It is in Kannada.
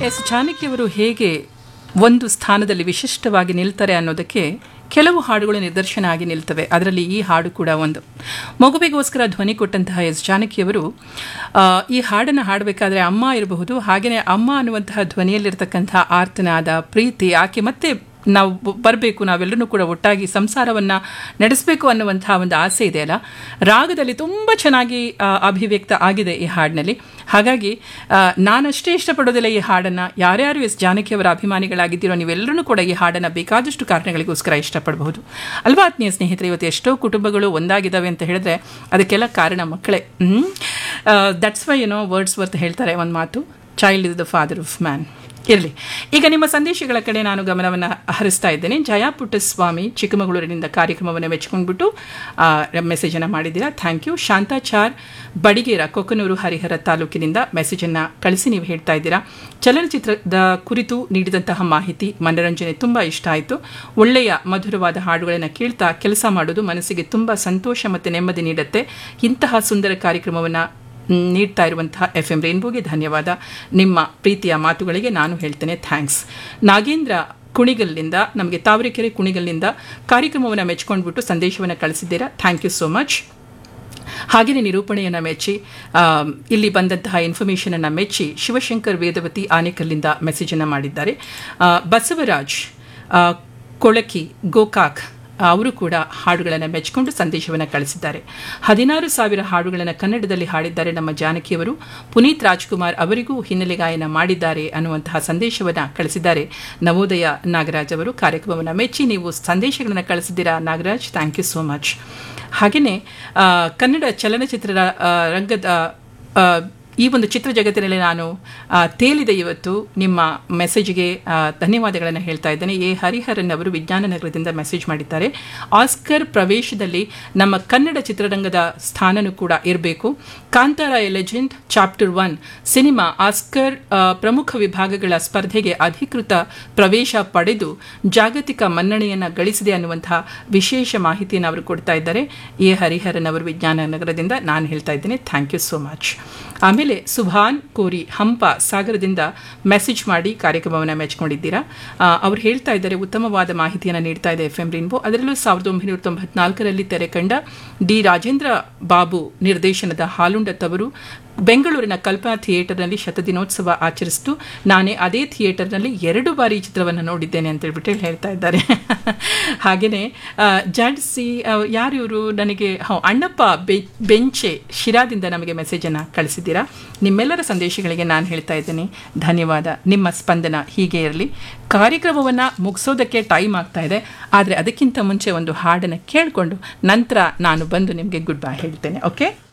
ಎಸ್ ಜಾನಕಿಯವರು ಹೇಗೆ ಒಂದು ಸ್ಥಾನದಲ್ಲಿ ವಿಶಿಷ್ಟವಾಗಿ ನಿಲ್ತಾರೆ ಅನ್ನೋದಕ್ಕೆ ಕೆಲವು ಹಾಡುಗಳು ನಿದರ್ಶನ ಆಗಿ ನಿಲ್ತವೆ ಅದರಲ್ಲಿ ಈ ಹಾಡು ಕೂಡ ಒಂದು ಮಗುವಿಗೋಸ್ಕರ ಧ್ವನಿ ಕೊಟ್ಟಂತಹ ಎಸ್ ಜಾನಕಿಯವರು ಆ, ಈ ಹಾಡನ್ನು ಹಾಡಬೇಕಾದ್ರೆ ಅಮ್ಮ ಇರಬಹುದು ಹಾಗೆಯೇ ಅಮ್ಮ ಅನ್ನುವಂತಹ ಧ್ವನಿಯಲ್ಲಿರ್ತಕ್ಕಂತಹ ಆರ್ತನಾದ ಪ್ರೀತಿ ಆಕೆ ಮತ್ತೆ ನಾವು ಬರಬೇಕು ನಾವೆಲ್ಲರೂ ಕೂಡ ಒಟ್ಟಾಗಿ ಸಂಸಾರವನ್ನು ನಡೆಸಬೇಕು ಅನ್ನುವಂತಹ ಒಂದು ಆಸೆ ಇದೆಯಲ್ಲ ರಾಗದಲ್ಲಿ ತುಂಬ ಚೆನ್ನಾಗಿ ಆ, ಅಭಿವ್ಯಕ್ತ ಆಗಿದೆ ಈ ಹಾಡಿನಲ್ಲಿ ಹಾಗಾಗಿ ಆ, ನಾನಷ್ಟೇ ಇಷ್ಟಪಡೋದಿಲ್ಲ ಈ ಹಾಡನ್ನು ಯಾರ್ಯಾರು ಎಸ್ ಜಾನಕಿಯವರ ಅಭಿಮಾನಿಗಳಾಗಿದ್ದೀರೋ ನೀವೆಲ್ಲರೂ ಕೂಡ ಈ ಹಾಡನ್ನು ಬೇಕಾದಷ್ಟು ಕಾರಣಗಳಿಗೋಸ್ಕರ ಇಷ್ಟಪಡಬಹುದು ಅಲ್ವಾ ಆತ್ಮೀಯ ಸ್ನೇಹಿತರೆ ಇವತ್ತು ಎಷ್ಟೋ ಕುಟುಂಬಗಳು ಒಂದಾಗಿದ್ದಾವೆ ಅಂತ ಹೇಳಿದ್ರೆ ಅದಕ್ಕೆಲ್ಲ ಕಾರಣ ಮಕ್ಕಳೇ ದಟ್ಸ್ ವೈ ಏನೋ ವರ್ಡ್ಸ್ ವರ್ತ್ ಹೇಳ್ತಾರೆ ಒಂದು ಮಾತು child is the father of man ಇರಲಿ ಈಗ ನಿಮ್ಮ ಸಂದೇಶಗಳ ಕಡೆ ನಾನು ಗಮನವನ್ನು ಹರಿಸ್ತಾ ಇದ್ದೇನೆ ಜಯಾ ಪುಟ್ಟಸ್ವಾಮಿ ಚಿಕ್ಕಮಗಳೂರಿನಿಂದ ಕಾರ್ಯಕ್ರಮವನ್ನು ಮೆಚ್ಕೊಂಡ್ಬಿಟ್ಟು ಮೆಸೇಜನ್ನು ಮಾಡಿದ್ದೀರಾ ಥ್ಯಾಂಕ್ ಯು ಶಾಂತಾಚಾರ್ ಬಡಿಗೇರ ಕೊಕ್ಕನೂರು ಹರಿಹರ ತಾಲೂಕಿನಿಂದ ಮೆಸೇಜನ್ನು ಕಳಿಸಿ ನೀವು ಹೇಳ್ತಾ ಇದ್ದೀರಾ ಚಲನಚಿತ್ರದ ಕುರಿತು ನೀಡಿದಂತಹ ಮಾಹಿತಿ ಮನರಂಜನೆ ತುಂಬ ಇಷ್ಟ ಆಯಿತು ಒಳ್ಳೆಯ ಮಧುರವಾದ ಹಾಡುಗಳನ್ನು ಕೇಳ್ತಾ ಕೆಲಸ ಮಾಡೋದು ಮನಸ್ಸಿಗೆ ತುಂಬ ಸಂತೋಷ ಮತ್ತು ನೆಮ್ಮದಿ ನೀಡುತ್ತೆ ಇಂತಹ ಸುಂದರ ಕಾರ್ಯಕ್ರಮವನ್ನು ನೀಡ್ತಾ ಇರುವಂತಹ ಎಫ್ ಎಂ ರೇನ್ಬೋಗೆ ಧನ್ಯವಾದ ನಿಮ್ಮ ಪ್ರೀತಿಯ ಮಾತುಗಳಿಗೆ ನಾನು ಹೇಳ್ತೇನೆ ಥ್ಯಾಂಕ್ಸ್ ನಾಗೇಂದ್ರ ಕುಣಿಗಲ್ನಿಂದ ನಮಗೆ ತಾವರೆಕೆರೆ ಕುಣಿಗಲ್ನಿಂದ ಕಾರ್ಯಕ್ರಮವನ್ನು ಮೆಚ್ಕೊಂಡ್ಬಿಟ್ಟು ಸಂದೇಶವನ್ನು ಕಳಿಸಿದ್ದೀರಾ ಥ್ಯಾಂಕ್ ಯು ಸೋ ಮಚ್ ಹಾಗೆಯೇ ನಿರೂಪಣೆಯನ್ನು ಮೆಚ್ಚಿ ಆ, ಇಲ್ಲಿ ಬಂದಂತಹ ಇನ್ಫಾರ್ಮೇಷನನ್ನು ಮೆಚ್ಚಿ ಶಿವಶಂಕರ್ ವೇದವತಿ ಆನೇಕಲ್ಲಿಂದ ಮೆಸೇಜನ್ನು ಮಾಡಿದ್ದಾರೆ ಆ, ಬಸವರಾಜ್ ಆ, ಕೊಳಕಿ ಗೋಕಾಕ್ ಅವರು ಕೂಡ ಹಾಡುಗಳನ್ನು ಮೆಚ್ಚಿಕೊಂಡು ಸಂದೇಶವನ್ನು ಕಳಿಸಿದ್ದಾರೆ ಹದಿನಾರು ಸಾವಿರ ಹಾಡುಗಳನ್ನು ಕನ್ನಡದಲ್ಲಿ ಹಾಡಿದ್ದಾರೆ ನಮ್ಮ ಜಾನಕಿಯವರು ಪುನೀತ್ ರಾಜ್ಕುಮಾರ್ ಅವರಿಗೂ ಹಿನ್ನೆಲೆ ಗಾಯನ ಮಾಡಿದ್ದಾರೆ ಅನ್ನುವಂತಹ ಸಂದೇಶವನ್ನು ಕಳಿಸಿದ್ದಾರೆ ನವೋದಯ ನಾಗರಾಜ್ ಅವರು ಕಾರ್ಯಕ್ರಮವನ್ನು ಮೆಚ್ಚಿ ನೀವು ಸಂದೇಶಗಳನ್ನು ಕಳಿಸಿದ್ದೀರಾ Nagaraj thank you so much ಹಾಗೆಯೇ ಆ, ಕನ್ನಡ ಚಲನಚಿತ್ರದ ಆ, ರಂಗದ ಆ, ಈ ಒಂದು ಚಿತ್ರ ಜಗತ್ತಿನಲ್ಲಿ ನಾನು ಆ, ತೇಲಿದೆ ಇವತ್ತು ನಿಮ್ಮ ಮೆಸೇಜ್ಗೆ ಆ, ಧನ್ಯವಾದಗಳನ್ನು ಹೇಳ್ತಾ ಇದ್ದೇನೆ ಎ ಹರಿಹರನ್ ಅವರು ವಿಜ್ಞಾನ ನಗರದಿಂದ ಮೆಸೇಜ್ ಮಾಡಿದ್ದಾರೆ ಆಸ್ಕರ್ ಪ್ರವೇಶದಲ್ಲಿ ನಮ್ಮ ಕನ್ನಡ ಚಿತ್ರರಂಗದ ಸ್ಥಾನನೂ ಕೂಡ ಇರಬೇಕು Kantara a legend chapter one cinema Oscar ಆ, ಪ್ರಮುಖ ವಿಭಾಗಗಳ ಸ್ಪರ್ಧೆಗೆ ಅಧಿಕೃತ ಪ್ರವೇಶ ಪಡೆದು ಜಾಗತಿಕ ಮನ್ನಣೆಯನ್ನು ಗಳಿಸಿದೆ ಅನ್ನುವಂತಹ ವಿಶೇಷ ಮಾಹಿತಿಯನ್ನು ಅವರು ಕೊಡ್ತಾ ಇದ್ದಾರೆ ಎ ಹರಿಹರನ್ ಅವರು ವಿಜ್ಞಾನ ನಗರದಿಂದ ನಾನು ಹೇಳ್ತಾ ಇದ್ದೇನೆ ಥ್ಯಾಂಕ್ ಯು ಸೋ ಮಚ್ ಆಮೇಲೆ ಸುಭಾನ್ ಕೋರಿ ಹಂಪ ಸಾಗರದಿಂದ ಮೆಸೇಜ್ ಮಾಡಿ ಕಾರ್ಯಕ್ರಮವನ್ನು ಮೆಚ್ಕೊಂಡಿದ್ದೀರಾ ಆ, ಅವ್ರು ಹೇಳ್ತಾ ಇದ್ದಾರೆ ಉತ್ತಮವಾದ ಮಾಹಿತಿಯನ್ನು ನೀಡ್ತಾ ಇದೆ ಎಫ್ ಎಂ ರೇನ್ಬೋ ಅದರಲ್ಲೂ ಸಾವಿರದ ಒಂಬೈನೂರ ತೊಂಬತ್ನಾಲ್ಕರಲ್ಲಿ ತೆರೆ ಕಂಡ ಡಿ ರಾಜೇಂದ್ರ ಬಾಬು ನಿರ್ದೇಶನದ ಹಾಲುಂಡತ್ ಅವರು ಬೆಂಗಳೂರಿನ ಕಲ್ಪನಾ ಥಿಯೇಟರ್ನಲ್ಲಿ ಶತದಿನೋತ್ಸವ ಆಚರಿಸಿತು ನಾನೇ ಅದೇ ಥಿಯೇಟರ್ನಲ್ಲಿ ಎರಡು ಬಾರಿ ಈ ಚಿತ್ರವನ್ನು ನೋಡಿದ್ದೇನೆ ಅಂತ ಹೇಳ್ಬಿಟ್ಟು ಹೇಳ್ತಾ ಇದ್ದಾರೆ ಹಾಗೆಯೇ ಜಾಡ್ಸಿ ಯಾರು ಇವರು ನನಗೆ ಹೌ ಅಣ್ಣಪ್ಪ ಬೆ ಬೆಂಚೆ ಶಿರಾದಿಂದ ನಮಗೆ ಮೆಸೇಜನ್ನು ಕಳಿಸಿದ್ದೀರಾ ನಿಮ್ಮೆಲ್ಲರ ಸಂದೇಶಗಳಿಗೆ ನಾನು ಹೇಳ್ತಾ ಇದ್ದೇನೆ ಧನ್ಯವಾದ ನಿಮ್ಮ ಸ್ಪಂದನ ಹೀಗೆ ಇರಲಿ ಕಾರ್ಯಕ್ರಮವನ್ನು ಮುಗಿಸೋದಕ್ಕೆ ಟೈಮ್ ಆಗ್ತಾ ಇದೆ ಆದರೆ ಅದಕ್ಕಿಂತ ಮುಂಚೆ ಒಂದು ಹಾಡನ್ನು ಕೇಳಿಕೊಂಡು ನಂತರ ನಾನು ಬಂದು ನಿಮಗೆ ಗುಡ್ ಬೈ ಹೇಳ್ತೇನೆ ಓಕೆ